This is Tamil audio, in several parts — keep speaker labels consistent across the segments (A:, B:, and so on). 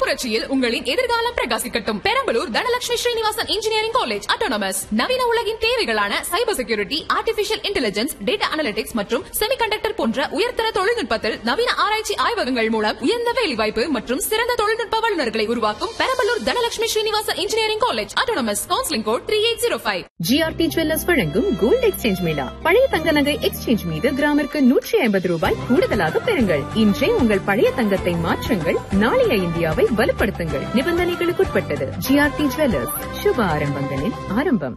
A: புரட்சியில் உங்களின் எதிர்காலம் பிரகாசிக்கட்டும் Perambalur Dhanalakshmi Srinivasan engineering college autonomous நவீன உலகின் தேவைகளான cyber security artificial intelligence data analytics மற்றும் செமிகண்டக்டர் போன்ற உயர்தர தொழில்நுட்பத்தில் நவீன ஆராய்ச்சி ஆய்வகங்கள் மூலம் உயர்ந்த வேலைவாய்ப்பு மற்றும் சிறந்த தொழில்நுட்ப வல்லுநர்களை உருவாக்கும் Perambalur Dhanalakshmi Srinivasan engineering college autonomous counselling code three eight zero five
B: GRT jewellers வழங்கும் கோல்டு எக்ஸ்சேஞ்ச் மேளா பழைய தங்க நகை எக்ஸ்சேஞ்ச் மீது கிராமிற்கு நூற்றி ஐம்பது ரூபாய் கூடுதலாக பெறுங்கள் இன்றே உங்கள் பழைய தங்கத்தை மாற்றுங்கள் நாளைய இந்தியாவை வலுப்படுத்துங்கள் நிபந்தனைகளுக்குட்பட்டது ஜிஆர்டி ஜுவல்லர்ஸ் சுப ஆரம்பங்களின் ஆரம்பம்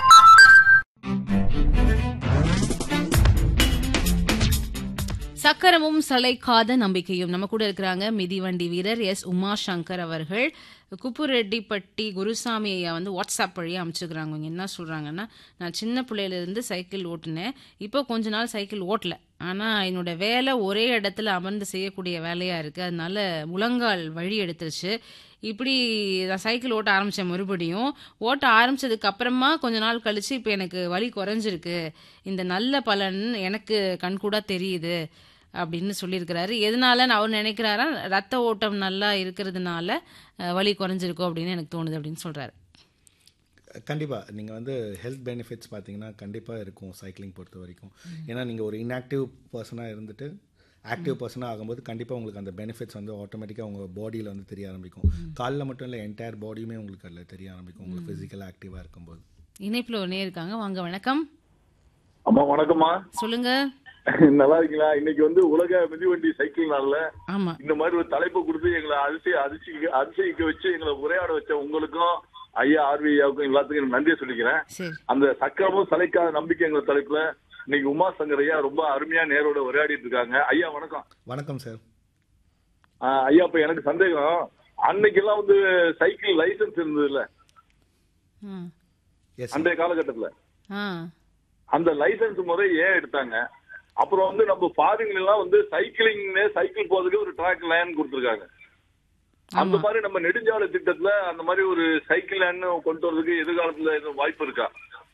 C: சக்கரமும் சளைக்காத நம்பிக்கையும் நம்ம கூட இருக்கிறாங்க மிதிவண்டி வீரர் எஸ் உமா சங்கர் அவர்கள் குப்புரெட்டிப்பட்டி குருசாமி ஐயா வந்து வாட்ஸ்அப் வழியாக அனுப்பிச்சுக்கிறாங்க அவங்க என்ன சொல்கிறாங்கன்னா நான் சின்ன பிள்ளையிலேருந்து சைக்கிள் ஓட்டினேன் இப்போ கொஞ்ச நாள் சைக்கிள் ஓட்டல ஆனால் என்னோட வேலை ஒரே இடத்துல அமர்ந்து செய்யக்கூடிய வேலையாக இருக்குது அதனால முழங்கால் வழி எடுத்துருச்சு இப்படி நான் சைக்கிள் ஓட்ட ஆரம்பித்தேன் மறுபடியும் ஓட்ட ஆரம்பிச்சதுக்கு அப்புறமா கொஞ்ச நாள் கழிச்சு இப்போ எனக்கு வலி குறைஞ்சிருக்கு இந்த நல்ல பலன் எனக்கு கண்கூடா தெரியுது அப்படின்னு சொல்லியிருக்கிறாரு எதனால அவர் நினைக்கிறாரா ரத்த ஓட்டம் நல்லா இருக்கிறதுனால அஹ், வலி குறைஞ்சிருக்கும் அப்படின்னு எனக்கு தோணுது அப்படின்னு சொல்றாரு
D: கண்டிப்பாக நீங்கள் வந்து ஹெல்த் பெனிஃபிட்ஸ் பார்த்தீங்கன்னா கண்டிப்பாக இருக்கும் சைக்கிளிங் பொறுத்த வரைக்கும் ஏன்னா நீங்கள் ஒரு இன்ஆக்டிவ் பர்சனாக இருந்துட்டு ஆக்டிவ் பர்சனாக ஆகும்போது கண்டிப்பாக உங்களுக்கு அந்த பெனிஃபிட்ஸ் வந்து ஆட்டோமேட்டிக்காக உங்கள் பாடியில் வந்து தெரிய ஆரம்பிக்கும் காலில் மட்டும் இல்லை என்டையர் பாடியுமே உங்களுக்கு அதில் தெரிய ஆரம்பிக்கும் உங்களுக்கு ஃபிசிக்கல் ஆக்டிவாக இருக்கும்போது
C: இணைப்புல ஒன்னே இருக்காங்க வாங்க வணக்கம்
E: அம்மா வணக்கம்மா
C: சொல்லுங்க
E: நல்லா இருக்கீங்களா இன்னைக்கு வந்து உலக மிதிவண்டி சைக்கிள் நாள்ல
C: ஆமா
E: இந்த மாதிரி ஒரு தலைப்பு கொடுத்து எங்களை அதிசய அதிர்ச்சி அதிசயிக்க வச்சு எங்களை உரையாட வச்ச உங்களுக்கும் ஐயா ஆர்வி ஐயாவுக்கும் எல்லாத்துக்கும் எனக்கு நன்றியை சொல்லிக்கிறேன்
C: சரி
E: அந்த சக்கரமும் சளைக்காத நம்பிக்கை எங்களை தலைப்புல இன்னைக்கு உமா சங்கர் ஐயா ரொம்ப அருமையா நேரோட உரையாடிட்டு இருக்காங்க ஐயா வணக்கம்
D: வணக்கம் சார்
E: ஆஹ் ஐயா இப்ப எனக்கு சந்தேகம் அன்னைக்கெல்லாம் வந்து சைக்கிள் லைசன்ஸ் இருந்தது இல்ல
C: ஆ.
D: எஸ்
E: அன்றைய காலகட்டத்துல
C: ஆ
E: அந்த லைசன்ஸ் முறை ஏன் எடுத்தாங்க அப்புறம் வந்து நம்ம ஃபாரின்ல எல்லாம் வந்து சைக்கிளிங் சைக்கிள் போறதுக்கு ஒரு ட்ராக் லைன் கொடுத்துருக்காங்க அந்த மாதிரி நம்ம நெடுஞ்சாலை திட்டத்துல அந்த மாதிரி ஒரு சைக்கிள் லைன் கொண்டு வரதுக்கு எதிர்காலத்துல எதுவும் வாய்ப்பு இருக்கா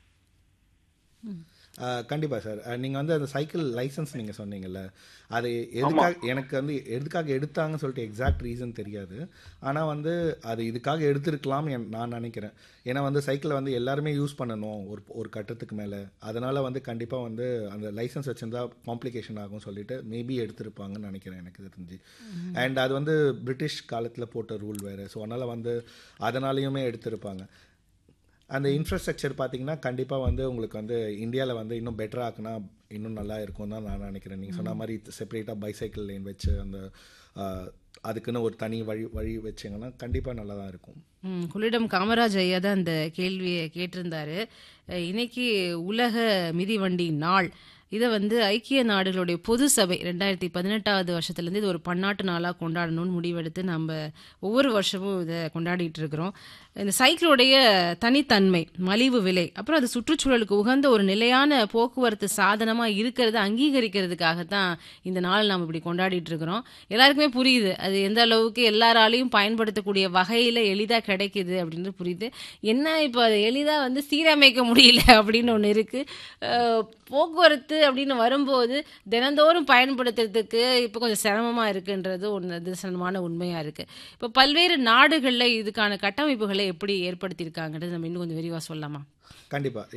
D: கண்டிப்பாக சார் நீங்கள் வந்து அந்த சைக்கிள் லைசன்ஸ் நீங்கள் சொன்னீங்கல்ல அது எதுக்காக எனக்கு வந்து எதுக்காக எடுத்தாங்கன்னு சொல்லிட்டு எக்ஸாக்ட் ரீசன் தெரியாது ஆனால் வந்து அது இதுக்காக எடுத்திருக்கலாம் என்- நான் நினைக்கிறேன் ஏன்னா வந்து சைக்கிளை வந்து எல்லாருமே யூஸ் பண்ணணும் ஒரு ஒரு கட்டத்துக்கு மேலே அதனால் வந்து கண்டிப்பாக வந்து அந்த லைசன்ஸ் வச்சிருந்தா காம்ப்ளிகேஷன் ஆகும் சொல்லிட்டு மேபி எடுத்திருப்பாங்கன்னு நினைக்கிறேன் எனக்கு தெரிஞ்சு அண்ட் அது வந்து பிரிட்டிஷ் காலத்தில் போட்ட ரூல் வேறு ஸோ அதனால் வந்து அதனாலையுமே எடுத்திருப்பாங்க அந்த இன்ஃப்ராஸ்ட்ரக்சர் பார்த்தீங்கன்னா கண்டிப்பாக வந்து உங்களுக்கு வந்து இந்தியாவில் வந்து இன்னும் பெட்டராக ஆக்குனா இன்னும் நல்லா இருக்கும் தான் நான் நினைக்கிறேன் நீங்கள் சொன்ன மாதிரி செப்பரேட்டாக பைசைக்கிள் லேன் வச்சு அந்த ஆஹ், அதுக்குன்னு ஒரு தனி வழி வழி வச்சிங்கன்னா கண்டிப்பாக நல்லா தான் இருக்கும்
C: ம், கொள்ளிடம் காமராஜ் ஐயா தான் அந்த கேள்வியை கேட்டிருந்தாரு அஹ், இன்னைக்கு உலக மிதிவண்டி நாள் இதை வந்து ஐக்கிய நாடுகளுடைய பொது சபை ரெண்டாயிரத்தி பதினெட்டாவது வருஷத்துலேருந்து இது ஒரு பன்னாட்டு நாளாக கொண்டாடணும்னு முடிவெடுத்து நம்ம ஒவ்வொரு வருஷமும் இதை கொண்டாடிட்டு இருக்கிறோம் இந்த சைக்கிளுடைய தனித்தன்மை மலிவு விலை அப்புறம் அது சுற்றுச்சூழலுக்கு உகந்த ஒரு நிலையான போக்குவரத்து சாதனமாக இருக்கிறத அங்கீகரிக்கிறதுக்காக தான் இந்த நாள் நம்ம இப்படி கொண்டாடிட்டு இருக்கிறோம் எல்லாருக்குமே புரியுது அது எந்த அளவுக்கு எல்லாராலையும் பயன்படுத்தக்கூடிய வகையில் எளிதாக கிடைக்குது அப்படின்னு புரியுது என்ன இப்போ அதை எளிதாக வந்து சீரமைக்க முடியல அப்படின்னு ஒன்று இருக்குது போக்குவரத்து அப்படின்னு வரும்போது தினந்தோறும் பயன்படுத்துறதுக்கு இப்போ கொஞ்சம் சிரமமாக இருக்குன்றது ஒன்று நிதர்சனமான உண்மையாக இருக்குது இப்போ பல்வேறு நாடுகளில் இதுக்கான கட்டமைப்புகளை எப்படி ஏற்படுத்தியிருக்காங்கன்றது நம்ம இன்னும் கொஞ்சம் விரிவாக சொல்லலாமா
D: கண்டிப்பாக